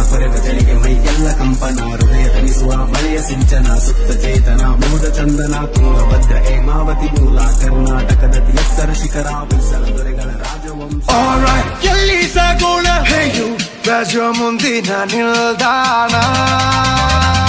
ಕೊರೆವ ಚಳಿಗೆ ಮೈಗೆಲ್ಲ ಕಂಪನ ಹೃದಯ ತಣಿಸುವ ಮಳೆಯ ಸಿಂಚನ ಸುತ್ತ ಚೇತನ ಮೋದ ಚಂದನ ತುಂಗಭದ್ರ ಹೇಮಾವತಿ ಮೂಲ ಕರ್ನಾಟಕದ ಎತ್ತರ ಶಿಖರ ಹೊಯ್ಸಳ ದೊರೆಗಳ ರಾಜವಂಶ Alright, ಎಲ್ಲಿ ಸಾಗೋಣ ಹೇಯು ರಾಜ ಮುಂದಿನ ನಿಲ್ದಾಣ